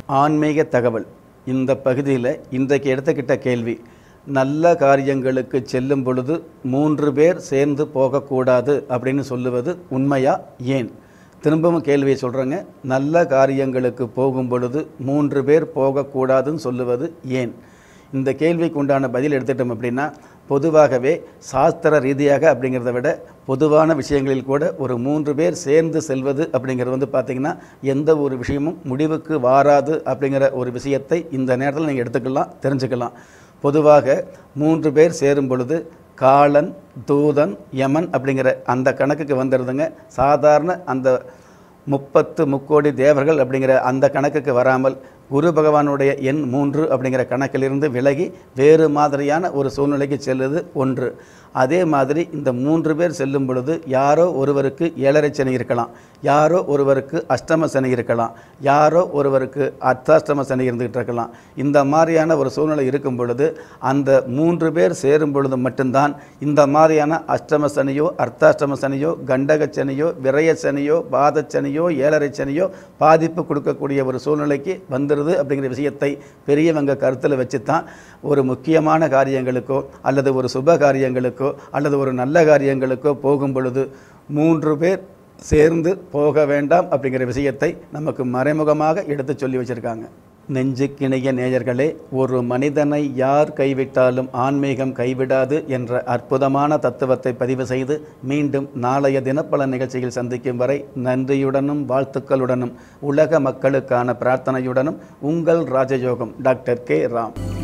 ஆன்மீக தகவல் இந்த பகுதியில் இன்றைக்கு எடுத்துக்கிட்ட கேள்வி நல்ல காரியங்களுக்கு செல்லும் பொழுது மூன்று பேர் சேர்ந்து போகக்கூடாது அப்படின்னு சொல்லுவது உண்மையா ஏன் திரும்பவும் கேள்வியை சொல்கிறேங்க நல்ல காரியங்களுக்கு போகும் பொழுது மூன்று பேர் போகக்கூடாதுன்னு சொல்லுவது ஏன் இந்த கேள்விக்கு உண்டான பதில் எடுத்துட்டோம் அப்படின்னா பொதுவாகவே சாஸ்திர ரீதியாக அப்படிங்கிறத விட பொதுவான விஷயங்களில் கூட ஒரு மூன்று பேர் சேர்ந்து செல்வது அப்படிங்கிறது வந்து பார்த்திங்கன்னா எந்த ஒரு விஷயமும் முடிவுக்கு வாராது அப்படிங்கிற ஒரு விஷயத்தை இந்த நேரத்தில் நீங்கள் எடுத்துக்கலாம் தெரிஞ்சுக்கலாம் பொதுவாக மூன்று பேர் சேரும் பொழுது காலன் தூதன் யமன் அப்படிங்கிற அந்த கணக்குக்கு வந்துடுதுங்க சாதாரண அந்த முப்பத்து முக்கோடி தேவர்கள் அப்படிங்கிற அந்த கணக்குக்கு வராமல் குரு பகவானுடைய எண் மூன்று அப்படிங்கிற கணக்கிலிருந்து விலகி வேறு மாதிரியான ஒரு சூழ்நிலைக்கு செல்லுது ஒன்று அதே மாதிரி இந்த மூன்று பேர் செல்லும் பொழுது யாரோ ஒருவருக்கு ஏழரை சனி இருக்கலாம் யாரோ ஒருவருக்கு அஷ்டம சனி இருக்கலாம் யாரோ ஒருவருக்கு அர்த்தாஷ்டம சனி இருந்துகிட்டு இருக்கலாம் இந்த மாதிரியான ஒரு சூழ்நிலை இருக்கும் பொழுது அந்த மூன்று பேர் சேரும் பொழுது மட்டும்தான் இந்த மாதிரியான அஷ்டம சனியோ அர்த்தாஷ்டம சனியோ கண்டக சனியோ விரய சனியோ பாத சனியோ ஏழரை சனியோ பாதிப்பு கொடுக்கக்கூடிய ஒரு சூழ்நிலைக்கு வந்துடுது அப்படிங்கிற விஷயத்தை பெரியவங்க கருத்தில் வச்சு தான் ஒரு முக்கியமான காரியங்களுக்கோ அல்லது ஒரு சுப காரியங்களுக்கோ அல்லது ஒரு நல்ல காரியங்களுக்கோ போகும் பொழுது மூன்று பேர் சேர்ந்து போக வேண்டாம் அப்படிங்கிற விஷயத்தை நமக்கு மறைமுகமாக எடுத்து சொல்லி வச்சுருக்காங்க நெஞ்சுக்கிணைய நேயர்களே ஒரு மனிதனை யார் கைவிட்டாலும் ஆன்மீகம் கைவிடாது என்ற அற்புதமான தத்துவத்தை பதிவு செய்து மீண்டும் நாளைய தினப்பல நிகழ்ச்சியில் சந்திக்கும் வரை நன்றியுடனும் வாழ்த்துக்களுடனும் உலக மக்களுக்கான பிரார்த்தனையுடனும் உங்கள் ராஜயோகம் டாக்டர் கே ராம்